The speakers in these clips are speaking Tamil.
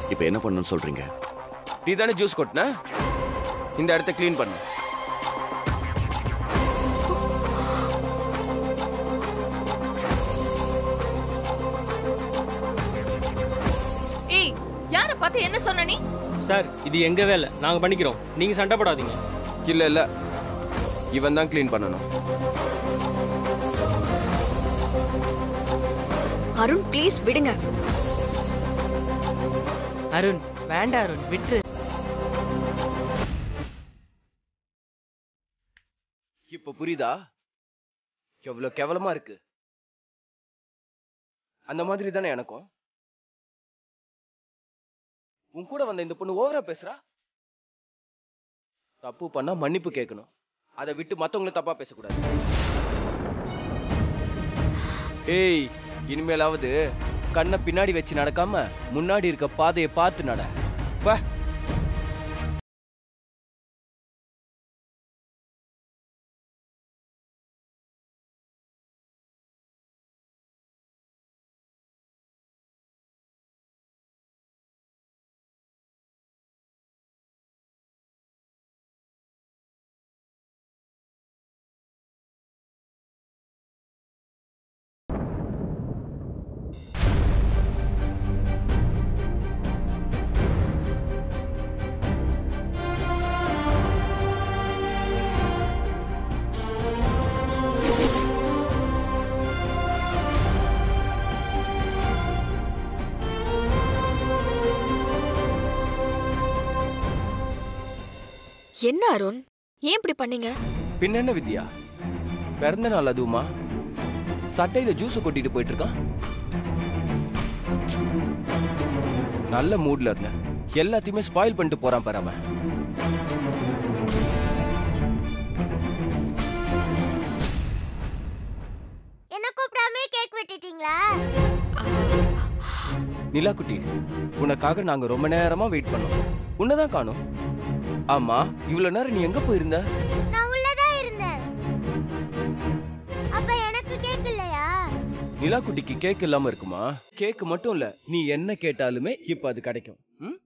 இப்போ என்ன பண்ணணும்னு சொல்றீங்க நீ தானே ஜூஸ் கொட்டின இந்த இடத்த க்ளீன் பண்ணு ஏய் யார பார்த்து என்ன சொன்ன நீ சார் இது எங்க வேலை நாங்க பண்ணிக்கிறோம் நீங்க சண்டை போடாதீங்க இல்ல இல்ல இவன் தான் க்ளீன் பண்ணணும் அருண் ப்ளீஸ் விடுங்க அருண் வேண்டாம் அருண் விட்டு இப்ப புரியுதா எவ்வளவு கேவலமா இருக்கு அந்த மாதிரி தானே எனக்கும் உன் கூட வந்த இந்த பொண்ணு ஓவரா பேசுறா தப்பு பண்ணா மன்னிப்பு கேட்கணும் அதை விட்டு மத்தவங்கள தப்பா பேசக்கூடாது ஏய் இனிமேலாவது கண்ணை பின்னாடி வச்சு நடக்காம முன்னாடி இருக்க பாதையை பார்த்து நட வா என்ன அருண் ஏன் இப்படி பண்ணீங்க பின்ன என்ன வித்யா பிறந்த நாள் அதுவுமா சட்டையில ஜூஸ் கொட்டிட்டு போயிட்டு இருக்கான் நல்ல மூட்ல இருந்தேன் எல்லாத்தையுமே ஸ்பாயில் பண்ணிட்டு போறான் பாரு அவன் என்ன கூப்பிடாம கேக் வெட்டிட்டீங்களா நிலா குட்டி உனக்காக நாங்க ரொம்ப நேரமா வெயிட் பண்ணோம் உன்னதான் காணோம் ஆமா இவ்வளவு நேரம் நீ எங்க போயிருந்த நான் உள்ளதா இருந்தேன் அப்ப எனக்கு கேக் இல்லையா நிலா குட்டிக்கு கேக் இல்லாம இருக்குமா கேக் மட்டும் இல்ல நீ என்ன கேட்டாலுமே இப்ப அது கிடைக்கும் ம்?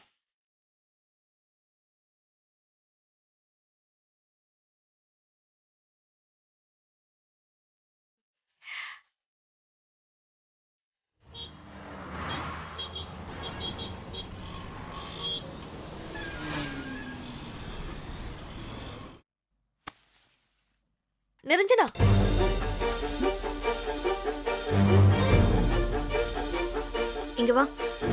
நிரஞ்சனா இங்க வா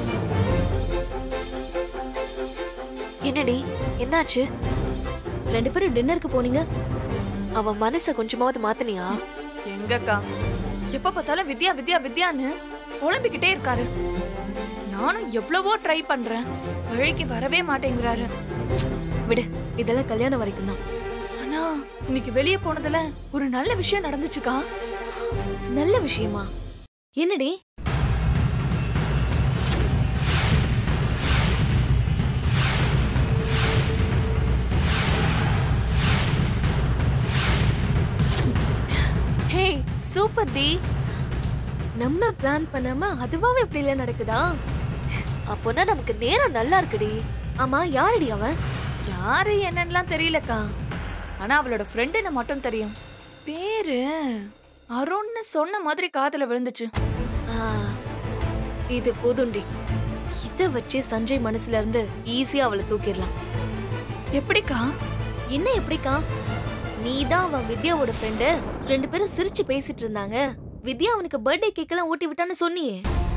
என்னடி என்னாச்சு ரெண்டு பேரும் டின்னருக்கு போனீங்க அவன் மனச கொஞ்சமாவது மாத்தனியா எங்கக்கா எப்ப பார்த்தாலும் வித்யா வித்யா வித்யான்னு புலம்பிக்கிட்டே இருக்காரு நானும் எவ்வளவோ ட்ரை பண்றேன் வழிக்கு வரவே மாட்டேங்கிறாரு விடு இதெல்லாம் கல்யாணம் வரைக்கும் தான் ஆனா இன்னைக்கு வெளியே போனதுல ஒரு நல்ல விஷயம் நடந்துச்சுக்கா நல்ல விஷயமா என்னடி ஹே சூப்பர் டி நம்ம பிளான் பண்ணாம அதுவாவே இப்படி எல்லாம் நடக்குதா அப்போனா நமக்கு நேரம் நல்லா இருக்குடி ஆமா யாரடி அவன் யாரு என்னன்னுலாம் தெரியலக்கா ஆனா அவளோட ஃப்ரெண்டுன்னு மட்டும் தெரியும் பேரு அருண்னு சொன்ன மாதிரி காதுல விழுந்துச்சு ஆ, இது போதும்டி இத வச்சு சஞ்சய் மனசுல இருந்து ஈஸியா அவளை தூக்கிடலாம் எப்படிக்கா என்ன எப்படிக்கா நீ தான் அவன் வித்யாவோட ஃப்ரெண்டு ரெண்டு பேரும் சிரிச்சு பேசிட்டு இருந்தாங்க வித்யா அவனுக்கு பர்த்டே கேக் எல்லாம் ஊட்டி விட்டான்னு சொன்னியே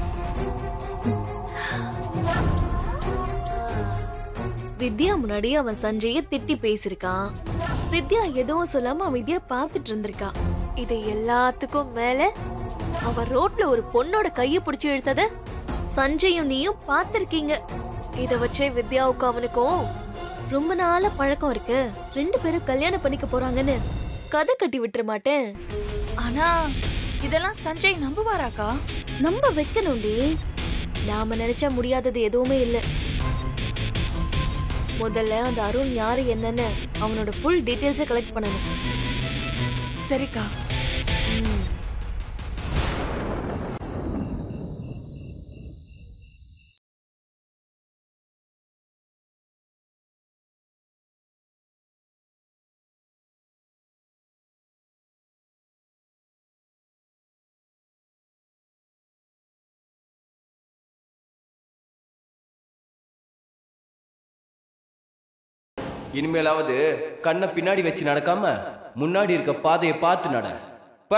வித்யா முன்னாடி அவன் சஞ்சய திட்டி பேசிருக்கான் வித்யா எதுவும் சொல்லாம அவன் வித்யா பார்த்துட்டு இருந்திருக்கா இது எல்லாத்துக்கும் மேல அவன் ரோட்ல ஒரு பொண்ணோட கைய பிடிச்சு இழுத்தத சஞ்சயும் நீயும் பார்த்திருக்கீங்க இத வச்சே வித்யாவுக்கும் அவனுக்கும் ரொம்ப நாளா பழக்கம் இருக்கு ரெண்டு பேரும் கல்யாணம் பண்ணிக்க போறாங்கன்னு கதை கட்டி விட்டுற மாட்டேன் ஆனா இதெல்லாம் சஞ்சய் நம்புவாராக்கா நம்ப வைக்கணும்டி நாம நினைச்சா முடியாதது எதுவுமே இல்ல முதல்ல அந்த அருண் யாரு என்னன்னு அவனோட ஃபுல் டீடைல்ஸை கலெக்ட் பண்ணணும் சரிக்கா ம். இனிமேலாவது கண்ணை பின்னாடி வச்சு நடக்காம முன்னாடி இருக்க பாதையை பார்த்து நட ப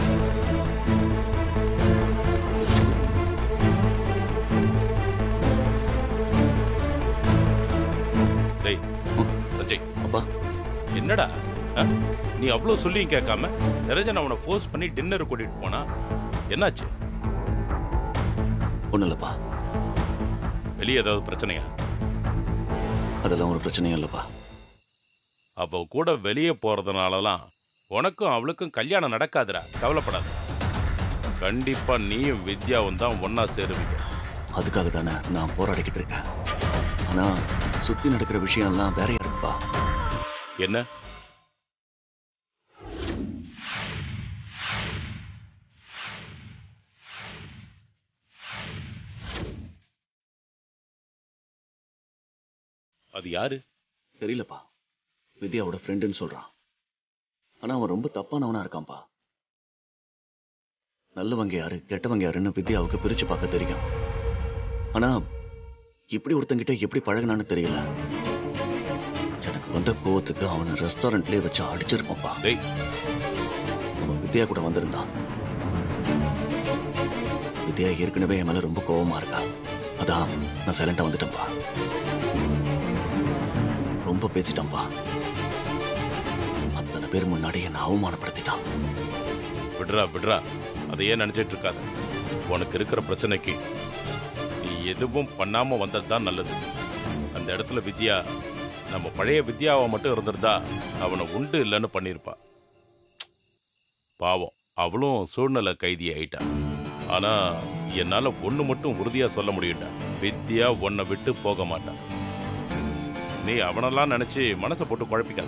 டேய் சஞ்சய் அப்பா என்னடா ஆ? நீ அவ்வளோ சொல்லியும் கேட்காம நிரஞ்சன் அவனை ஃபோர்ஸ் பண்ணி டின்னர் கூட்டிட்டு போனா என்னாச்சு ஒன்றும் இல்லைப்பா வெளியே ஏதாவது பிரச்சனையா அதெல்லாம் ஒரு பிரச்சனையும் இல்லைப்பா அவ கூட வெளியே போறதுனாலலாம் உனக்கும் அவளுக்கும் கல்யாணம் நடக்காதுடா கவலைப்படாத கண்டிப்பா நீயும் வித்யாவும் தான் ஒன்னா சேருவீங்க அதுக்காக தானே நான் போராடிக்கிட்டு இருக்கேன் ஆனா சுத்தி நடக்கிற விஷயம்லாம் வேறையா இருக்குப்பா என்ன அது யாரு தெரியலப்பா வித்யாவோட ஃப்ரெண்டுன்னு சொல்றான் ஆனா அவன் ரொம்ப தப்பானவனா இருக்கான்ப்பா நல்லவங்க யாரு கெட்டவங்க யாருன்னு வித்யாவுக்கு பிரிச்சு பார்க்க தெரியும் ஆனா இப்படி ஒருத்தங்கிட்ட எப்படி பழகுனான்னு தெரியல எனக்கு வந்த கோவத்துக்கு அவனை ரெஸ்டாரண்ட்லயே வச்சு அடிச்சிருப்பான்ப்பா டேய் அவன் வித்யா கூட வந்திருந்தான் வித்யா ஏற்கனவே என் மேல ரொம்ப கோவமா இருக்கா அதான் நான் சைலண்டா வந்துட்டேன்ப்பா ரொம்ப பேசிட்டான்ப்பா அத்தனை பேர் முன்னாடி என்னை அவமானப்படுத்திட்டான் விடுறா விடுறா அதையே நினைச்சிட்டு இருக்காத உனக்கு இருக்கிற பிரச்சனைக்கு நீ எதுவும் பண்ணாம வந்தது தான் நல்லது அந்த இடத்துல வித்யா நம்ம பழைய வித்யாவை மட்டும் இருந்திருந்தா அவனை உண்டு இல்லைன்னு பண்ணியிருப்பா பாவம் அவளும் சூழ்நிலை கைதி ஆயிட்டா ஆனா என்னால ஒண்ணு மட்டும் உறுதியா சொல்ல முடியும்டா வித்யா உன்னை விட்டு போக மாட்டான் நீ அவனெல்லாம் நினைச்சு மனசை போட்டு குழப்பிக்காத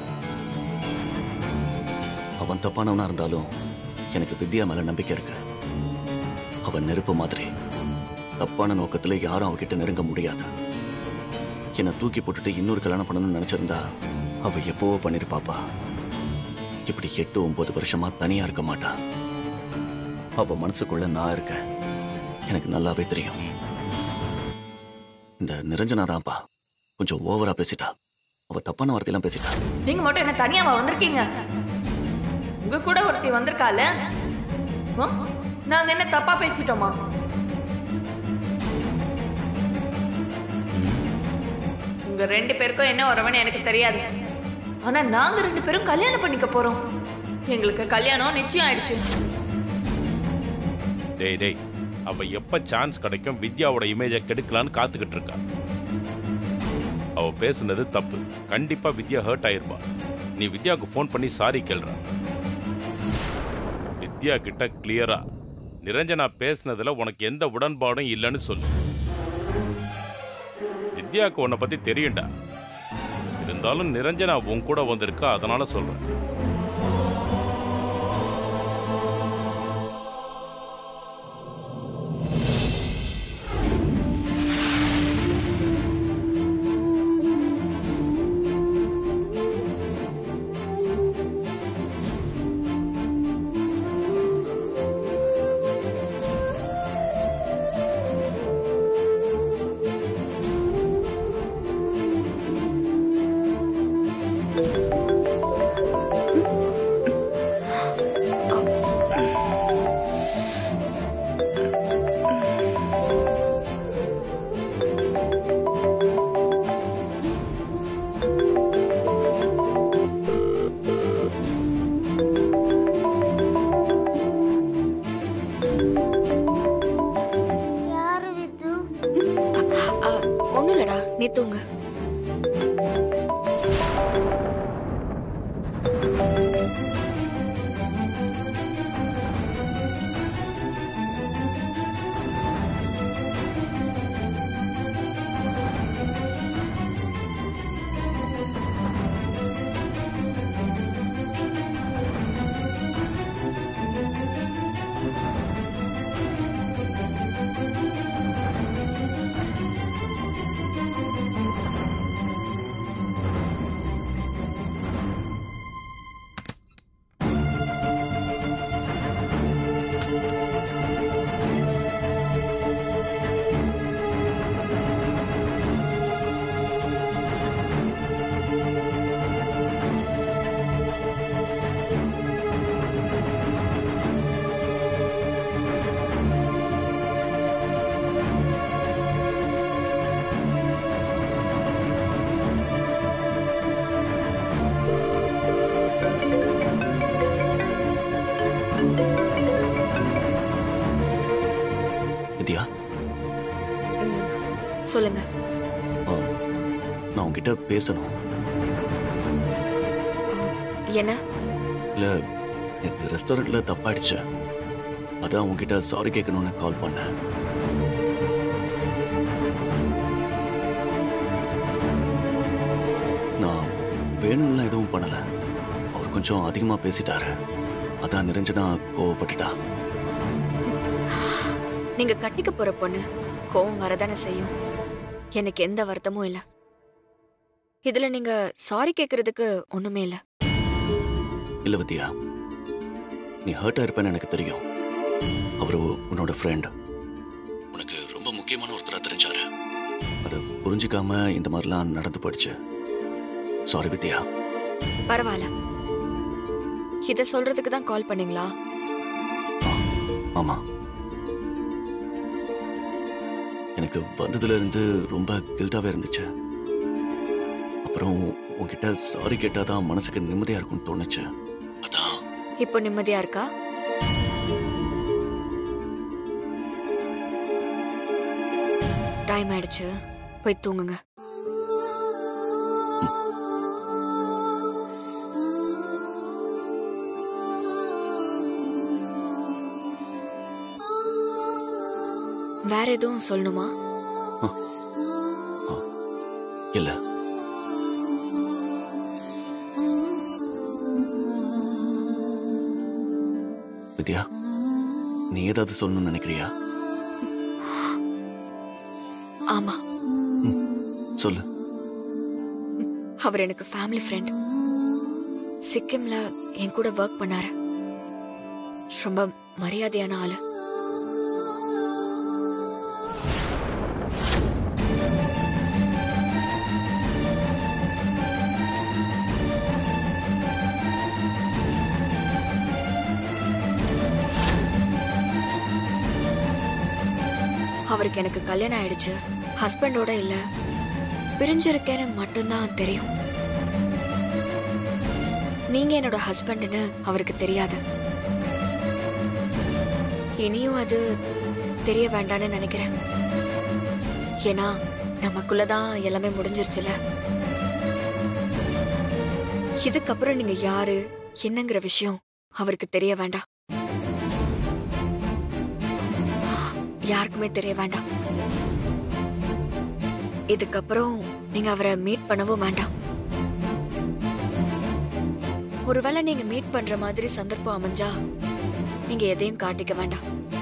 அவன் தப்பானவனா இருந்தாலும் எனக்கு வித்யா மேல நம்பிக்கை இருக்கு அவன் நெருப்பு மாதிரி தப்பான நோக்கத்துல யாரும் அவகிட்ட நெருங்க முடியாது என்னை தூக்கி போட்டுட்டு இன்னொரு கல்யாணம் பண்ணணும்னு நினைச்சிருந்தா அவ எப்போவோ பண்ணிருப்பாப்பா இப்படி எட்டு ஒன்பது வருஷமா தனியா இருக்க மாட்டா அவ மனசுக்குள்ள நான் இருக்கேன் எனக்கு நல்லாவே தெரியும் இந்த நிரஞ்சனா தான்ப்பா கொஞ்சம் ஓவரா பேசிட்டா அவ தப்பான வார்த்தையெல்லாம் பேசிட்டா நீங்க மட்டும் என்ன தனியாவா வந்திருக்கீங்க உங்க கூட ஒருத்தி வந்திருக்கால ஆ? நாங்க என்ன தப்பா பேசிட்டோமா உங்க ரெண்டு பேருக்கும் என்ன வரவன்னு எனக்கு தெரியாது ஆனா நாங்க ரெண்டு பேரும் கல்யாணம் பண்ணிக்க போறோம் எங்களுக்கு கல்யாணம் நிச்சயம் ஆயிடுச்சு டேய் டேய் அவ எப்ப சான்ஸ் கிடைக்கும் வித்யாவோட இமேஜை கெடுக்கலான்னு காத்துக்கிட்டு இருக்கா அவ பேசுனது தப்பு கண்டிப்பா வித்யா ஹர்ட் ஆயிருப்பா நீ வித்யாவுக்கு ஃபோன் பண்ணி சாரி கேள்ற வித்யா கிட்ட கிளியரா நிரஞ்சனா பேசுனதுல உனக்கு எந்த உடன்பாடும் இல்லைன்னு சொல்லு வித்யாவுக்கு உன்னை பத்தி தெரியும்டா இருந்தாலும் நிரஞ்சனா உன் கூட வந்திருக்கா அதனால சொல்றேன் யாரு வித்து ஒன்றும் இல்லடா நீ தூங்கு சொல்லுங்க ஆ, நான் உங்ககிட்ட பேசணும் என்ன இல்ல இந்த ரெஸ்டாரண்ட்ல தப்பாயிடுச்சு அதான் உங்ககிட்ட சாரி கேட்கணும்னு கால் பண்ணேன் நான் வேணும்லாம் எதுவும் பண்ணல அவர் கொஞ்சம் அதிகமா பேசிட்டாரு அதான் நிரஞ்சனா கோவப்பட்டுட்டா நீங்க கட்டிக்க போற பொண்ணு கோவம் வரதானே செய்யும் எனக்கு எந்த வருத்தமும் இல்ல இதுல நீங்க சாரி கேக்குறதுக்கு ஒண்ணுமே இல்ல இல்ல வித்யா நீ ஹர்ட் ஆயிருப்பேன்னு எனக்கு தெரியும் அவரு உன்னோட ஃப்ரெண்ட் உனக்கு ரொம்ப முக்கியமான ஒருத்தரா தெரிஞ்சாரு அதை புரிஞ்சுக்காம இந்த மாதிரிலாம் நடந்து போயிடுச்சு சாரி வித்யா பரவாயில்ல இத சொல்றதுக்கு தான் கால் பண்ணீங்களா ஆமா எனக்கு வந்ததுல இருந்து ரொம்ப கில்ட்டாவே இருந்துச்சு அப்புறம் உன்கிட்ட சாரி கேட்டாதான் மனசுக்கு நிம்மதியா இருக்கும்னு தோணுச்சு அதான் இப்போ நிம்மதியா இருக்கா டைம் ஆயிடுச்சு போய் தூங்குங்க வேற எதுவும் சொல்லணுமா இல்ல வித்யா நீ ஏதாவது சொல்லணும்னு நினைக்கிறியா ஆமா சொல்லு அவர் எனக்கு ஃபேமிலி ஃப்ரெண்ட் சிக்கிம்ல என் கூட ஒர்க் பண்ணாரு ரொம்ப மரியாதையான ஆளு அவருக்கு எனக்கு கல்யாணம் ஆயிடுச்சு ஹஸ்பண்டோட இல்ல பிரிஞ்சிருக்கேன்னு மட்டும்தான் தெரியும் நீங்க என்னோட ஹஸ்பண்ட்னு அவருக்கு தெரியாது இனியும் அது தெரிய வேண்டாம்னு நினைக்கிறேன் ஏன்னா நமக்குள்ளதான் எல்லாமே முடிஞ்சிருச்சுல இதுக்கப்புறம் நீங்க யாரு என்னங்கிற விஷயம் அவருக்கு தெரிய வேண்டாம் யாருக்குமே தெரிய வேண்டாம் இதுக்கப்புறம் நீங்க அவரை மீட் பண்ணவும் வேண்டாம் ஒருவேளை நீங்க மீட் பண்ற மாதிரி சந்தர்ப்பம் அமைஞ்சா நீங்க எதையும் காட்டிக்க வேண்டாம்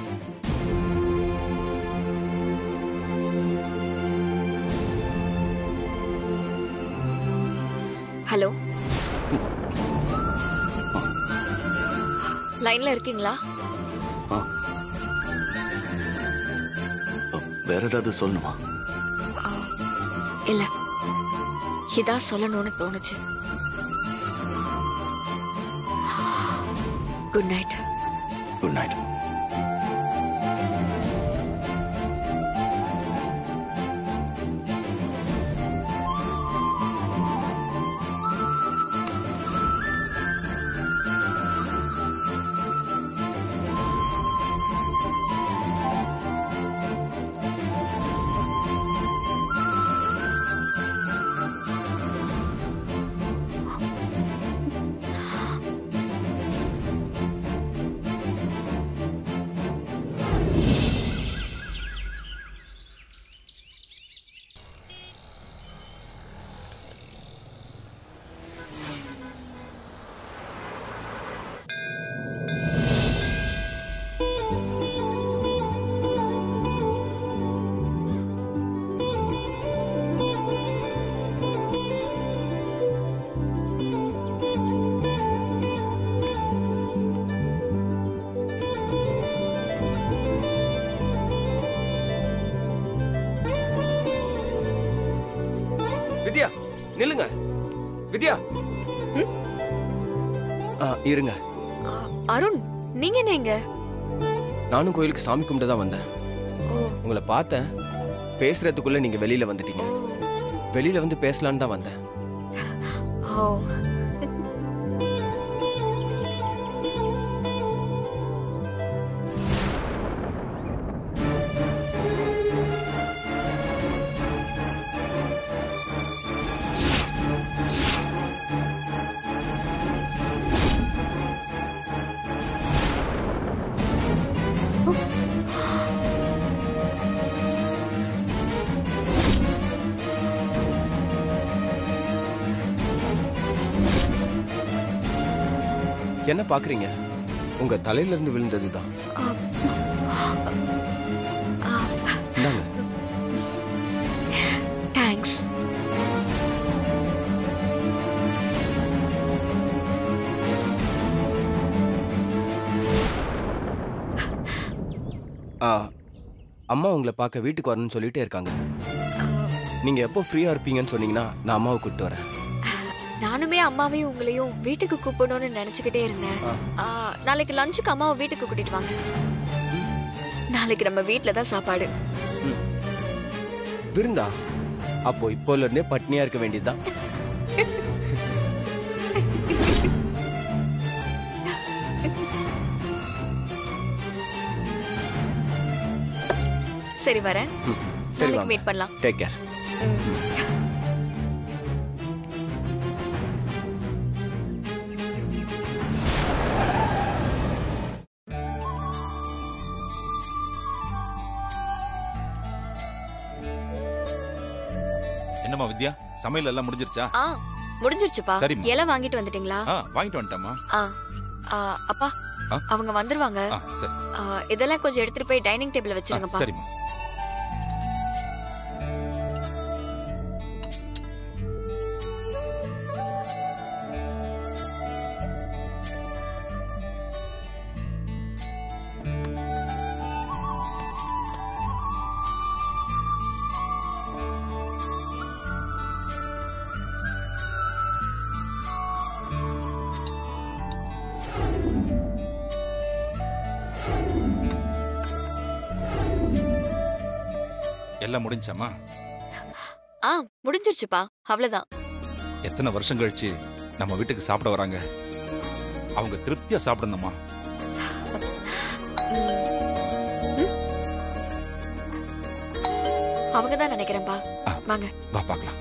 ஹலோ லைன்ல இருக்கீங்களா ஆ. அ, வேற ஏதாவது சொல்லணுமா ஆ, இல்ல இதான் சொல்லணும்னு தோணுச்சு good night good night Vidya நில்லுங்க வித்யா ஆ, இருங்க ஆ, அருண் நீங்க என்ன இங்க நானும் கோயிலுக்கு சாமி கும்பிட்டு தான் வந்தேன் ஓ உங்களை பார்த்தேன் பேசுறதுக்குள்ள நீங்க வெளியில வந்துட்டீங்க ஓ வெளியில வந்து பேசலான்னு தான் வந்தேன் ஓ என்ன பாக்குறீங்க உங்க தலையில இருந்து விழுந்ததுதான் இந்தாங்க தேங்க்ஸ் ஆ, அம்மா உங்களை பார்க்க வீட்டுக்கு வரணும்னு சொல்லிட்டே இருக்காங்க நீங்க எப்போ ஃப்ரீயா இருப்பீங்கன்னு சொன்னீங்கன்னா நான் அம்மாவை கூப்பிட்டு வரேன் நானுமே அம்மாவையும் உங்களையும் வீட்டுக்கு கூப்பிடணும்னு நினைச்சுக்கிட்டே இருந்தேன் ஆ. ஆ, நாளைக்கு லஞ்சுக்கு அம்மாவை வீட்டுக்கு கூட்டிட்டு வாங்க நாளைக்கு நம்ம வீட்ல தான் சாப்பாடு விருந்தா அப்போ இப்போல இருந்தே பட்னியா இருக்க வேண்டியதுதான் சரி வரேன் ம், சரி நாளைக்கு வாங்க மீட் பண்ணலாம் டேக் கேர் என்னம்மா வித்யா சமையல் எல்லாம் முடிஞ்சிருச்சா ஆ முடிஞ்சிருச்சுப்பா சரிம்மா. இலை வாங்கிட்டு வந்துட்டீங்களா ஆ வாங்கிட்டு வந்துட்டேம்மா ஆ ஆ, அப்பா ஆ? அவங்க வந்துருவாங்க ஆ சரி ஆ, இதெல்லாம் கொஞ்சம் எடுத்துட்டு போய் டைனிங் டேபிள்ல ஆ, வச்சிருங்கப்பா சரிம்மா எல்லாம் முடிஞ்சாம்மா ஆ முடிஞ்சிருச்சுப்பா அவ்வளவுதான் எத்தனை வருஷம் கழிச்சு நம்ம வீட்டுக்கு சாப்பிட வராங்க அவங்க திருப்தியா சாப்பிடணும்மா அவங்க தான் நினைக்கிறேன்ப்பா ஆ. வாங்க வா பார்க்கலாம்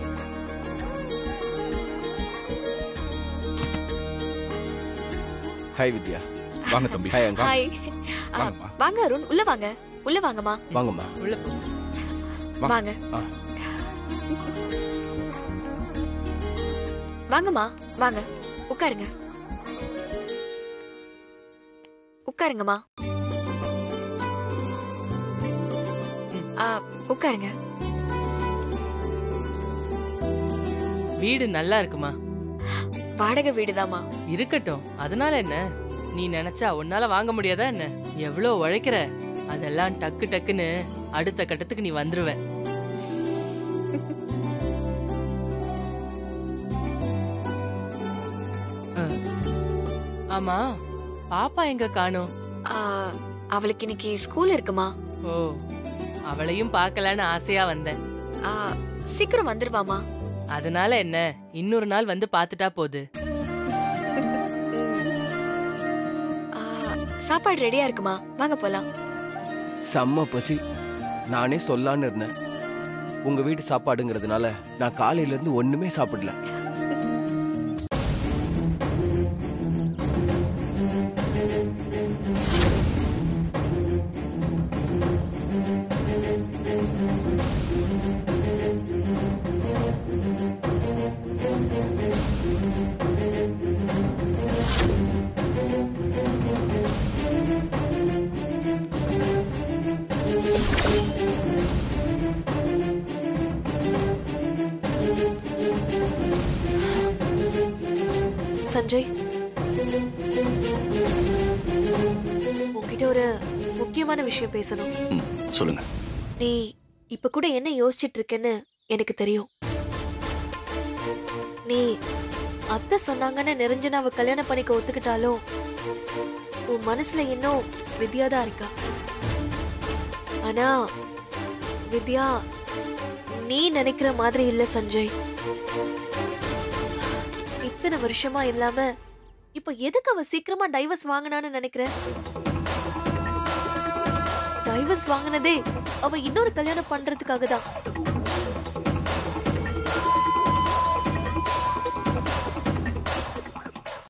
ஹாய் வித்யா வாங்க தம்பி ஹாய் அங்கா ஹாய் ஆ, வாங்கம்மா வாங்க அருண் உள்ள வாங்க உள்ள வாங்கம்மா வாங்கம்மா உள்ள போ. வா. வாங்க ஆ. வாங்கம்மா வாங்க உட்காருங்க உட்காருங்கம்மா ஆ, உட்காருங்க வீடு நல்லா இருக்குமா வாடகை வீடுதாம்மா இருக்கட்டும் அதனால என்ன நீ நினைச்சா உன்னால வாங்க முடியாதா என்ன எவ்வளோ உழைக்கிற அதெல்லாம் டக்கு டக்குன்னு அடுத்த கட்டத்துக்கு நீ வந்துருவ ஆ. ஆமா பாப்பா எங்க காணோம் ஆ, அவளுக்கு இன்னைக்கு ஸ்கூல் இருக்குமா ஓ அவளையும் பார்க்கலான்னு ஆசையா வந்தேன் ஆ, சீக்கிரம் வந்துருவாமா அதனால என்ன இன்னொரு நாள் வந்து பார்த்துட்டா போகுது ஆ, சாப்பாடு ரெடியா இருக்குமா வாங்க போலாம் செம்ம பசி நானே சொல்லான்னு இருந்தேன் உங்க வீட்டு சாப்பாடுங்கிறதுனால நான் காலையில இருந்து ஒண்ணுமே சாப்பிடல சஞ்சய் உன்கிட்ட ஒரு முக்கியமான விஷயம் பேசணும் ம் சொல்லுங்க நீ இப்ப கூட என்ன யோசிச்சிட்டு இருக்கேன்னு எனக்கு தெரியும் நீ அத்தை சொன்னாங்கன்னு நிரஞ்சனாவை கல்யாணம் பண்ணிக்க ஒத்துக்கிட்டாலும் உன் மனசுல இன்னும் வித்யா தான் இருக்கா ஆனா வித்யா நீ நினைக்கிற மாதிரி இல்ல சஞ்சய் இத்தனை வருஷமா இல்லாம இப்ப எதுக்கு அவ சீக்கிரமா டைவர்ஸ் வாங்கினான்னு நினைக்கிற டைவர்ஸ் வாங்கினதே அவ இன்னொரு கல்யாணம் பண்றதுக்காக தான்